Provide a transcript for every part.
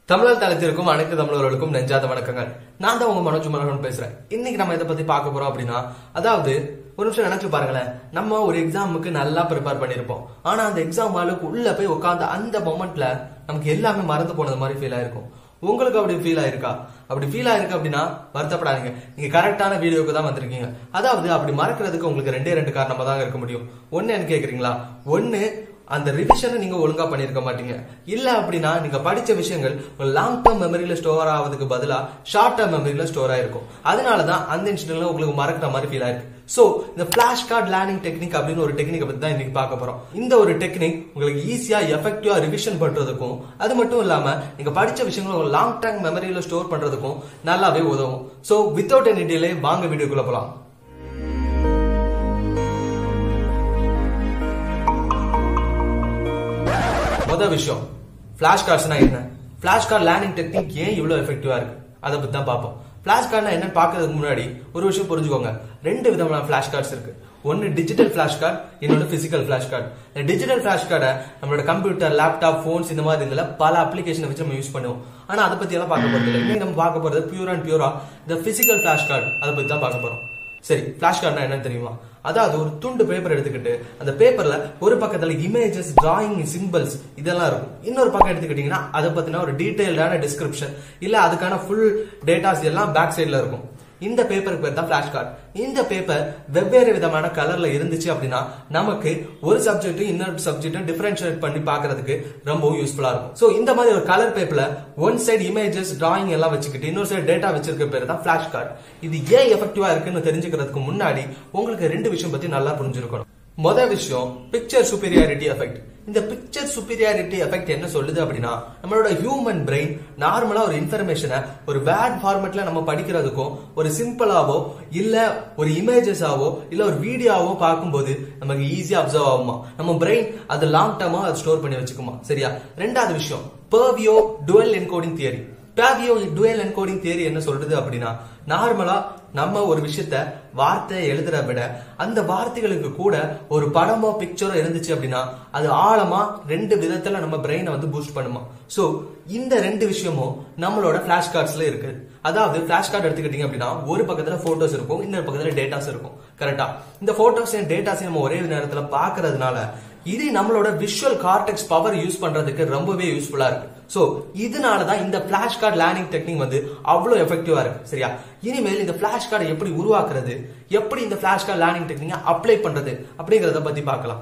தமிழர் தளத்திற்கும் அனைத்து தமிழர்களுக்கும் நெஞ்சாத வணக்கங்கள் நான் தான் உங்க மனோஜ் மனோகன் பேசுறேன் இன்னைக்கு நம்ம இதை பத்தி பார்க்க போறோம் அப்படின்னா அதாவது ஒரு நிமிஷம் நினைச்சு பாருங்களேன் நம்ம ஒரு எக்ஸாமுக்கு நல்லா ப்ரிப்பேர் பண்ணிருப்போம் ஆனா அந்த எக்ஸாம் ஹாலுக்கு உள்ள போய் உட்கார்ந்த அந்த மொமெண்ட்ல நமக்கு எல்லாமே மறந்து போனது மாதிரி ஃபீல் ஆயிருக்கும் உங்களுக்கு அப்படி ஃபீல் ஆயிருக்கா அப்படி ஃபீல் ஆயிருக்கு அப்படின்னா வருத்தப்படாதீங்க நீங்க கரெக்டான வீடியோக்கு தான் வந்திருக்கீங்க அதாவது அப்படி மறக்கிறதுக்கு உங்களுக்கு ரெண்டே ரெண்டு காரணமா தான் இருக்க முடியும் ஒன்னு என்ன கேக்குறீங்களா ஒன்னு அந்த ரிவிஷனை நீங்க ஒழுங்கா பண்ணிருக்க மாட்டீங்க இல்ல அப்படின்னா நீங்க படிச்ச விஷயங்கள் லாங் டேர்ம் மெமரியில ஸ்டோர் ஆவதுக்கு பதிலா ஷார்ட் டேர்ம் மெமரியில ஸ்டோர் ஆயிருக்கும் அதனாலதான் அந்த இன்சிடென்ட்ல உங்களுக்கு மறக்கிற மாதிரி ஃபீல் ஆயிருக்கு சோ இந்த பிளாஷ் கார்டு லேர்னிங் டெக்னிக் அப்படின்னு ஒரு டெக்னிக் பத்தி தான் இன்னைக்கு பார்க்க போறோம் இந்த ஒரு டெக்னிக் உங்களுக்கு ஈஸியா எஃபெக்டிவா ரிவிஷன் பண்றதுக்கும் அது மட்டும் இல்லாம நீங்க படிச்ச விஷயங்களை லாங் டேர்ம் மெமரியில ஸ்டோர் பண்றதுக்கும் நல்லாவே உதவும் சோ வித்தவுட் எனி டிலே வாங்க வீடியோக்குள்ள போலாம் முதல் விஷயம் பிளாஷ் கார்ட்ஸ்னா என்ன பிளாஷ் கார்டு லேர்னிங் டெக்னிக் ஏன் இவ்வளவு எஃபெக்டிவா இருக்கு அதை பத்தி தான் பார்ப்போம் பிளாஷ் கார்டுனா என்னன்னு பாக்குறதுக்கு முன்னாடி ஒரு விஷயம் புரிஞ்சுக்கோங்க ரெண்டு விதமான பிளாஷ் கார்ட்ஸ் இருக்கு ஒன்னு டிஜிட்டல் பிளாஷ் கார்டு இன்னொன்னு பிசிக்கல் பிளாஷ் கார்டு இந்த டிஜிட்டல் பிளாஷ் கார்டை நம்மளோட கம்ப்யூட்டர் லேப்டாப் போன்ஸ் இந்த மாதிரி இதுல பல அப்ளிகேஷனை வச்சு நம்ம யூஸ் பண்ணுவோம் ஆனா அதை பத்தி எல்லாம் பார்க்க போறது இல்லை இன்னைக்கு நம்ம பார்க்க போறது பியூர் அண்ட் பியூரா இந்த பிசிக்கல் பிளாஷ் கார்டு அதை பத்தி தான் பார்க்க போறோம் சரி பிளாஷ் கார்டுனா என்னன்னு தெரியுமா அதாவது ஒரு துண்டு பேப்பர் எடுத்துக்கிட்டு அந்த பேப்பர்ல ஒரு பக்கத்துல இமேஜஸ் டிராயிங் சிம்பிள்ஸ் இதெல்லாம் இருக்கும் இன்னொரு பக்கம் எடுத்துக்கிட்டீங்கன்னா அதை பத்தின ஒரு டீடைல்டான டிஸ்கிரிப்ஷன் இல்ல அதுக்கான ஃபுல் டேட்டாஸ் எல்லாம் பேக் சைட்ல இருக்கும் இந்த பேப்பருக்கு பேர் தான் பிளாஷ் கார்டு இந்த பேப்பர் வெவ்வேறு விதமான கலர்ல இருந்துச்சு அப்படின்னா நமக்கு ஒரு சப்ஜெக்ட் இன்னொரு சப்ஜெக்டும் டிஃபரன்ஷியேட் பண்ணி பாக்குறதுக்கு ரொம்பவும் யூஸ்ஃபுல்லா இருக்கும் சோ இந்த மாதிரி ஒரு கலர் பேப்பர்ல ஒன் சைடு இமேஜஸ் டிராயிங் எல்லாம் வச்சுக்கிட்டு இன்னொரு சைடு டேட்டா வச்சிருக்க பேர் தான் பிளாஷ் கார்டு இது ஏன் எஃபெக்டிவா இருக்குன்னு தெரிஞ்சுக்கிறதுக்கு முன்னாடி உங்களுக்கு ரெண்டு விஷயம் பத்தி நல்லா புரிஞ்சிருக்கணும் முதல் விஷயம் பிக்சர் சுப்பீரியாரிட்டி எஃபெக்ட் இந்த பிக்சர் சுப்பீரியாரிட்டி எஃபெக்ட் என்ன சொல்லுது அப்படின்னா நம்மளோட ஹியூமன் பிரெயின் நார்மலா ஒரு இன்ஃபர்மேஷனை ஒரு வேர்ட் ஃபார்மேட்ல நம்ம படிக்கிறதுக்கும் ஒரு சிம்பிளாவோ இல்ல ஒரு இமேஜஸாவோ இல்ல ஒரு வீடியோவோ பார்க்கும்போது நமக்கு ஈஸியா அப்சர்வ் ஆகுமா நம்ம பிரெயின் அது லாங் டேர்மா அது ஸ்டோர் பண்ணி வச்சுக்குமா சரியா ரெண்டாவது விஷயம் Paivio dual encoding theory Paivio dual encoding theory என்ன சொல்றது அப்படின்னா நார்மலா நம்ம ஒரு விஷயத்த வார்த்தை எழுதுற விட அந்த வார்த்தைகளுக்கு கூட ஒரு படமோ பிக்சரோ இருந்துச்சு அப்படின்னா அது ஆழமா ரெண்டு விதத்துல நம்ம பிரெயினை வந்து பூஸ்ட் பண்ணுமா சோ இந்த ரெண்டு விஷயமும் நம்மளோட பிளாஷ் கார்ட்ஸ்ல இருக்கு அதாவது பிளாஷ் கார்டு எடுத்துக்கிட்டீங்க அப்படின்னா ஒரு பக்கத்துல போட்டோஸ் இருக்கும் இன்னொரு பக்கத்துல டேட்டாஸ் இருக்கும் கரெக்டா இந்த போட்டோஸ் டேட்டாஸ் நம்ம ஒரே நேரத்துல பாக்குறதுனால இது நம்மளோட விஷுவல் கார்டெக்ஸ் பவர் யூஸ் பண்றதுக்கு ரொம்பவே யூஸ்ஃபுல்லா இருக்கு சோ இதனாலதான் இந்த பிளாஷ் கார்டு லேர்னிங் டெக்னிக் வந்து அவ்வளவு எஃபெக்டிவா இருக்கு சரியா இனிமேல் இந்த பிளாஷ் கார்டை எப்படி உருவாக்குறது எப்படி இந்த flash card learning technique apply பண்றது அப்படிங்கறத பத்தி பார்க்கலாம்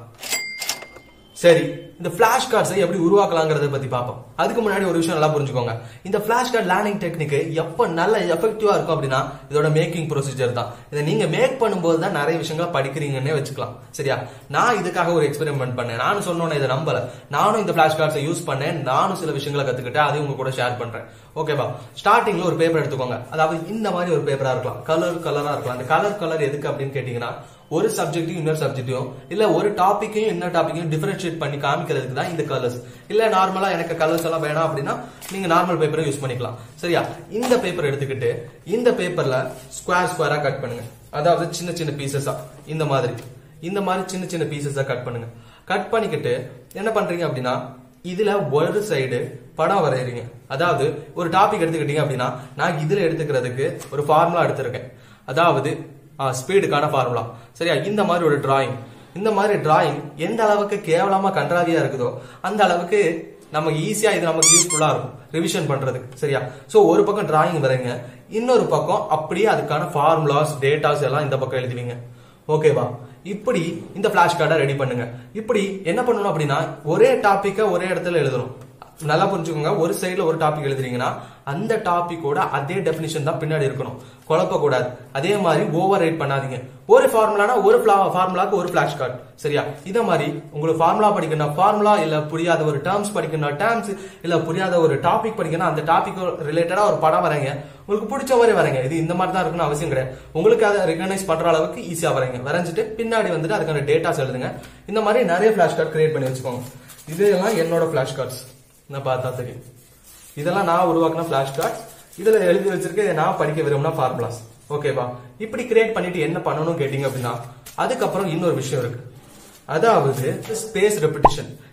சரி இந்த பிளாஷ் கார்ட்ஸை எப்படி உருவாக்கலாங்கிறத பத்தி பார்ப்போம் அதுக்கு முன்னாடி ஒரு விஷயம் நல்லா புரிஞ்சுக்கோங்க இந்த பிளாஷ் கார்டு லேர்னிங் டெக்னிக் எப்ப நல்ல எஃபெக்டிவா இருக்கும் அப்படின்னா இதோட மேக்கிங் ப்ரொசீஜர் தான் இதை நீங்க மேக் பண்ணும்போது தான் நிறைய விஷயங்களை படிக்கிறீங்கன்னே வச்சுக்கலாம் சரியா நான் இதுக்காக ஒரு எக்ஸ்பெரிமெண்ட் பண்ணேன் நானும் சொன்னோன்னே இதை நம்பல நானும் இந்த பிளாஷ் கார்ட்ஸை யூஸ் பண்ணேன் நானும் சில விஷயங்களை கத்துக்கிட்டேன் அதையும் உங்க கூட ஷேர் பண்றேன் ஓகேவா ஸ்டார்டிங்ல ஒரு பேப்பர் எடுத்துக்கோங்க அதாவது இந்த மாதிரி ஒரு பேப்பரா இருக்கலாம் கலர் கலரா இருக்கலாம் அந்த கலர் கலர் எதுக்கு அப்படின்னு கேட்டீங்கன்னா ஒரு சப்ஜெக்டையும் இன்னொரு சப்ஜெக்டையும் இல்ல ஒரு டாபிக்கையும் இன்னொரு டாபிக்கையும் டிஃபரன்ஷியேட் பண்ணி காமிக்கிறதுக்கு தான் இந்த கலர்ஸ் இல்ல நார்மலா எனக்கு கலர்ஸ் எல்லாம் வேணாம் அப்படின்னா நீங்க நார்மல் பேப்பரை யூஸ் பண்ணிக்கலாம் சரியா இந்த பேப்பர் எடுத்துக்கிட்டு இந்த பேப்பர்ல ஸ்கொயர் ஸ்கொயரா கட் பண்ணுங்க அதாவது சின்ன சின்ன பீசஸா இந்த மாதிரி இந்த மாதிரி சின்ன சின்ன பீசஸா கட் பண்ணுங்க கட் பண்ணிக்கிட்டு என்ன பண்றீங்க அப்படின்னா இதுல ஒரு சைடு படம் வரைகிறீங்க அதாவது ஒரு டாபிக் எடுத்துக்கிட்டீங்க அப்படின்னா நான் இதுல எடுத்துக்கிறதுக்கு ஒரு ஃபார்முலா எடுத்திருக்கேன் அதாவது ஸ்பீடுக்கான ஃபார்முலா சரியா இந்த மாதிரி ஒரு டிராயிங் இந்த மாதிரி டிராயிங் எந்த அளவுக்கு கேவலமா கன்றாவியா இருக்குதோ அந்த அளவுக்கு நமக்கு ஈஸியா இது நமக்கு யூஸ்ஃபுல்லா இருக்கும் ரிவிஷன் பண்றதுக்கு சரியா சோ ஒரு பக்கம் டிராயிங் வரைங்க இன்னொரு பக்கம் அப்படியே அதுக்கான ஃபார்முலாஸ் டேட்டாஸ் எல்லாம் இந்த பக்கம் எழுதுவீங்க ஓகேவா இப்படி இந்த பிளாஷ் கார்டை ரெடி பண்ணுங்க இப்படி என்ன பண்ணணும் அப்படின்னா ஒரே டாபிக்க ஒரே இடத்துல எழுதணும் நல்லா புரிஞ்சுக்கோங்க ஒரு சைடுல ஒரு டாபிக் எழுதுறீங்கன்னா அந்த டாபிக்கோட அதே டெபினிஷன் தான் பின்னாடி இருக்கணும் குழப்ப கூடாது அதே மாதிரி ஓவர் ரைட் பண்ணாதீங்க ஒரு ஃபார்முலானா ஒரு ஃபார்முலாக்கு ஒரு பிளாஷ் கார்டு சரியா இத மாதிரி உங்களுக்கு ஃபார்முலா படிக்கணும் ஃபார்முலா இல்ல புரியாத ஒரு டேர்ம்ஸ் படிக்கணும் டேர்ம்ஸ் இல்ல புரியாத ஒரு டாபிக் படிக்கணும் அந்த டாபிக் ரிலேட்டடா ஒரு படம் வரைங்க உங்களுக்கு பிடிச்ச மாதிரி வரைங்க இது இந்த மாதிரி தான் இருக்குன்னு அவசியம் கிடையாது உங்களுக்கு அதை ரெகனைஸ் பண்ற அளவுக்கு ஈஸியா வரைங்க வரைஞ்சிட்டு பின்னாடி வந்துட்டு அதுக்கான டேட்டாஸ் எழுதுங்க இந்த மாதிரி நிறைய பிளாஷ் கார்டு கிரியேட் பண்ணி வச்சுக்கோங்க இதெல்லாம் என்னோட பிளாஷ் கார்ட்ஸ் நான் பார்த்தா தெரியும் இதெல்லாம் நான் உருவாக்குன பிளாஷ் கார்ட்ஸ் இதுல எழுதி வச்சிருக்க நான் படிக்க விரும்பினா ஃபார்முலாஸ் ஓகேவா இப்படி கிரியேட் பண்ணிட்டு என்ன பண்ணணும் கேட்டீங்க அப்படின்னா அதுக்கப்புறம் இன்னொரு விஷயம் இருக்கு அதாவது ஸ்பேஸ் ரெப்பிட்டிஷன்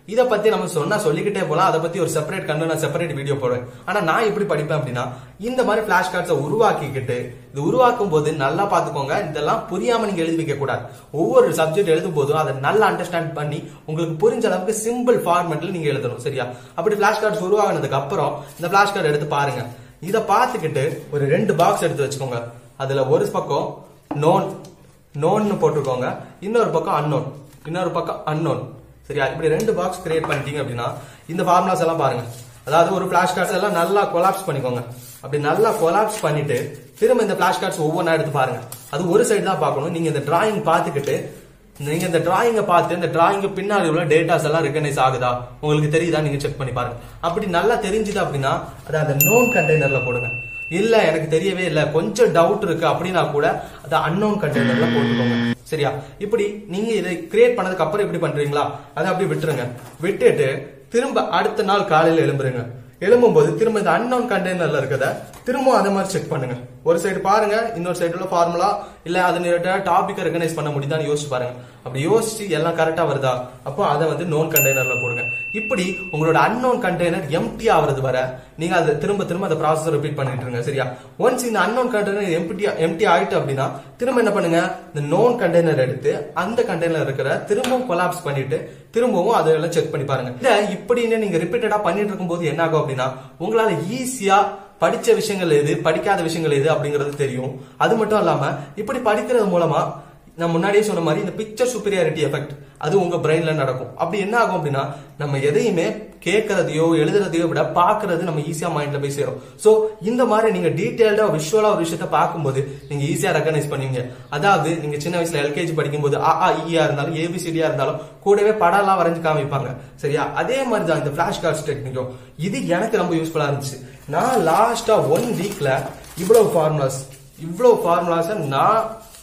இத பத்தி நம்ம சொன்னா சொல்லிக்கிட்டே போலாம் அதை பத்தி ஒரு செப்பரேட் கண்டு நான் செப்பரேட் வீடியோ போடுவேன் ஆனா நான் எப்படி படிப்பேன் அப்படின்னா இந்த மாதிரி பிளாஷ் கார்ட்ஸை உருவாக்கிக்கிட்டு இது உருவாக்கும் போது நல்லா பாத்துக்கோங்க இதெல்லாம் புரியாம நீங்க எழுதி வைக்க கூடாது ஒவ்வொரு சப்ஜெக்ட் எழுதும் போதும் அதை நல்லா அண்டர்ஸ்டாண்ட் பண்ணி உங்களுக்கு புரிஞ்ச அளவுக்கு சிம்பிள் ஃபார்மெட்ல நீங்க எழுதணும் சரியா அப்படி பிளாஷ் கார்ட்ஸ் உருவாகினதுக்கு அப்புறம் இந்த பிளாஷ் கார்டு எடுத்து பாருங்க இத பார்த்துக்கிட்டு ஒரு ரெண்டு பாக்ஸ் எடுத்து வச்சுக்கோங்க அதுல ஒரு பக்கம் நோன் நோன்னு போட்டுக்கோங்க இன்னொரு பக்கம் அன்னோன் இன்னொரு பக்கம் அன்னோன் சரியா இப்படி ரெண்டு பாக்ஸ் கிரியேட் பண்ணிட்டீங்க அப்படின்னா இந்த ஃபார்முலாஸ் எல்லாம் பாருங்க அதாவது ஒரு பிளாஷ் கார்ட்ஸ் எல்லாம் நல்லா கொலாப்ஸ் பண்ணிக்கோங்க அப்படி நல்லா கொலாப்ஸ் பண்ணிட்டு திரும்ப இந்த பிளாஷ் கார்ட்ஸ் ஒவ்வொன்றா எடுத்து பாருங்க அது ஒரு சைடு தான் பார்க்கணும் நீங்க இந்த டிராயிங் பார்த்துக்கிட்டு நீங்க இந்த டிராயிங்க பார்த்து இந்த டிராயிங் பின்னாடி உள்ள டேட்டாஸ் எல்லாம் ரெகனைஸ் ஆகுதா உங்களுக்கு தெரியுதா நீங்க செக் பண்ணி பாருங்க அப்படி நல்லா தெரிஞ்சுது அப்படின்னா அதை அந்த நோன் கண்டெய்னர்ல போடுங்க இல்ல எனக்கு தெரியவே இல்ல கொஞ்சம் டவுட் இருக்கு அப்படின்னா கூட அதை அன்னோன் கண்டெய்னர்ல போட்டுக்கோங்க சரியா இப்படி நீங்க இதை கிரியேட் பண்ணதுக்கு அப்புறம் எப்படி பண்றீங்களா அதை அப்படியே விட்டுருங்க விட்டுட்டு திரும்ப அடுத்த நாள் காலையில எழும்புறீங்க எழும்பும்போது திரும்ப இந்த அன்னோன் கண்டெய்னர்ல இருக்கத திரும்ப அதே மாதிரி செக் பண்ணுங்க ஒரு சைடு பாருங்க இன்னொரு சைடுல ஃபார்முலா இல்ல அது டாபிக் ரெகனைஸ் பண்ண முடியுதான்னு யோசிச்சு பாருங்க அப்படி யோசிச்சு எல்லாம் கரெக்டா வருதா அப்போ அதை வந்து நோன் கண்டெய்னர்ல போடுங்க இப்படி உங்களோட அன்னோன் கண்டெய்னர் எம்டி ஆகுறது வர நீங்க அதை திரும்ப திரும்ப அந்த ப்ராசஸ் ரிப்பீட் பண்ணிட்டு இருங்க சரியா ஒன்ஸ் இந்த அன்னோன் கண்டெய்னர் எம்டி எம்டி ஆயிட்டு அப்படின்னா திரும்ப என்ன பண்ணுங்க இந்த நோன் கண்டெய்னர் எடுத்து அந்த கண்டெய்னர் இருக்கிற திரும்பவும் கொலாப்ஸ் பண்ணிட்டு திரும்பவும் அதெல்லாம் செக் பண்ணி பாருங்க இல்ல இப்படின்னு நீங்க ரிப்பீட்டடா பண்ணிட்டு இருக்கும்போது என்ன ஆகும் அப்படின்னா உங்களால ஈஸியா படிச்ச விஷயங்கள் எது படிக்காத விஷயங்கள் எது அப்படிங்கிறது தெரியும் அது மட்டும் இல்லாம இப்படி படிக்கிறது மூலமா நான் முன்னாடியே சொன்ன மாதிரி இந்த பிக்சர் சுப்பீரியாரிட்டி எஃபெக்ட் அது உங்க பிரெயின்ல நடக்கும் அப்படி என்ன ஆகும் அப்படின்னா நம்ம எதையுமே கேட்கறதையோ எழுதுறதையோ விட பாக்குறது நம்ம ஈஸியா மைண்ட்ல போய் சேரும் சோ இந்த மாதிரி நீங்க டீடைல்டா விஷுவலா ஒரு விஷயத்த பார்க்கும்போது நீங்க ஈஸியா ரெகனைஸ் பண்ணுவீங்க அதாவது நீங்க சின்ன வயசுல எல்கேஜி படிக்கும்போது ஆ ஆ ஈயா இருந்தாலும் ஏபிசிடியா இருந்தாலும் கூடவே படம் எல்லாம் வரைஞ்சு காமிப்பாங்க சரியா அதே மாதிரி தான் இந்த பிளாஷ் கார்ட்ஸ் டெக்னிக்கும் இது எனக்கு ரொம்ப யூஸ்ஃபுல்லா இருந்துச்சு நான் லாஸ்டா ஒன் வீக்ல இவ்வளவு ஃபார்முலாஸ் இவ்வளவு ஃபார்முலாஸ நான்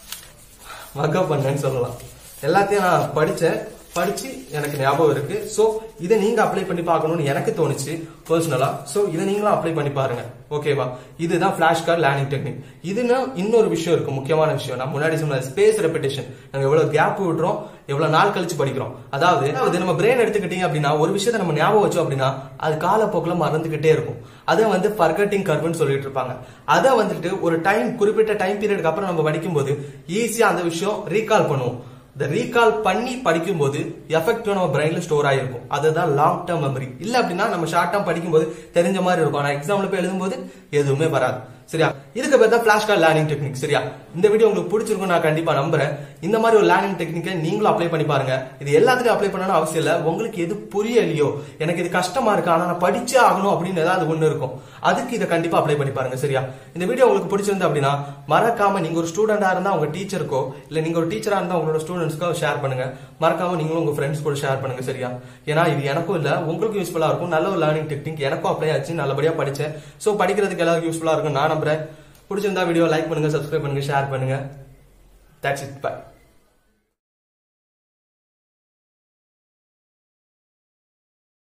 ஒர்க் பண்ணேன்னு சொல்லலாம் எல்லாத்தையும் நான் படிச்சேன் படிச்சு எனக்கு ஞாபகம் இருக்கு சோ இதை நீங்க அப்ளை பண்ணி பார்க்கணும்னு எனக்கு தோணுச்சு பர்சனலா சோ இதை நீங்களும் அப்ளை பண்ணி பாருங்க ஓகேவா இதுதான் பிளாஷ் கார்டு லேர்னிங் டெக்னிக் இதுனா இன்னொரு விஷயம் இருக்கு முக்கியமான விஷயம் நான் முன்னாடி சொன்ன ஸ்பேஸ் ரெப்பிடேஷன் நம்ம எவ்வளவு கேப் விடுறோம் எவ்வளவு நாள் கழிச்சு படிக்கிறோம் அதாவது அதாவது நம்ம பிரெயின் எடுத்துக்கிட்டீங்க அப்படின்னா ஒரு விஷயத்த நம்ம ஞாபகம் வச்சோம் அப்படின்னா அது காலப்போக்கில் மறந்துகிட்டே இருக்கும் அதை வந்து ஃபர்கட்டிங் கர்வ்னு சொல்லிட்டு இருப்பாங்க அதை வந்துட்டு ஒரு டைம் குறிப்பிட்ட டைம் பீரியடுக்கு அப்புறம் நம்ம படிக்கும்போது ஈஸியா அந்த விஷயம் ரீகால் பண்ணுவோம் இந்த ரீகால் பண்ணி படிக்கும்போது எஃபெக்டிவ் நம்ம பிரெயின்ல ஸ்டோர் ஆயிருக்கும் அதுதான் லாங் டேர்ம் மெமரி இல்ல அப்படின்னா நம்ம ஷார்ட் டேர்ம் படிக்கும்போது தெரிஞ்ச மாதிரி இருக்கும் ஆனா எக்ஸாம்ல போய் எழுதும்போது எதுவுமே வராது சரியா இதுக்கு பேர் தான் பிளாஷ் கார்டு லேர்னிங் டெக்னிக் சரியா இந்த வீடியோ உங்களுக்கு பிடிச்சிருக்கும் நான் கண்டிப்பா நம்புறேன் இந்த மாதிரி ஒரு லேர்னிங் டெக்னிக்கை நீங்களும் அப்ளை பண்ணி பாருங்க இது எல்லாத்துக்கும் அப்ளை பண்ணணும் அவசியம் இல்ல உங்களுக்கு எது புரியலையோ எனக்கு இது கஷ்டமா இருக்கு ஆனா நான் படிச்சே ஆகணும் அப்படின்னு ஏதாவது ஒண்ணு இருக்கும் அதுக்கு இதை கண்டிப்பா அப்ளை பண்ணி பாருங்க சரியா இந்த வீடியோ உங்களுக்கு பிடிச்சிருந்து அப்படின்னா மறக்காம நீங்க ஒரு ஸ்டூடெண்டா இருந்தா உங்க டீச்சருக்கோ இல்ல நீங்க ஒரு டீச்சரா இருந்தா உங்களோட ஸ்டூடெண்ட்ஸ்க்கோ ஷேர் பண்ணுங்க மறக்காம நீங்களும் உங்க ஃப்ரெண்ட்ஸ் கூட ஷேர் பண்ணுங்க சரியா ஏன்னா இது எனக்கும் இல்ல உங்களுக்கும் யூஸ்ஃபுல்லா இருக்கும் நல்ல ஒரு லேர்னிங் டெக்னிக் எனக்கும் அப்ளை ஆச்சு நல்லபடியா படிச்சேன் சோ படிக்கிறதுக்கு எல்லாருக்கும் யூஸ்ஃபுல்லா இருக்கும் நான் நம்புறேன் பிடிச்சிருந்தா வீடியோ லைக் பண்ணுங்க சப்ஸ்கிரைப் பண்ணுங்க ஷேர் பண்ணுங்க தட்ஸ் இட் பை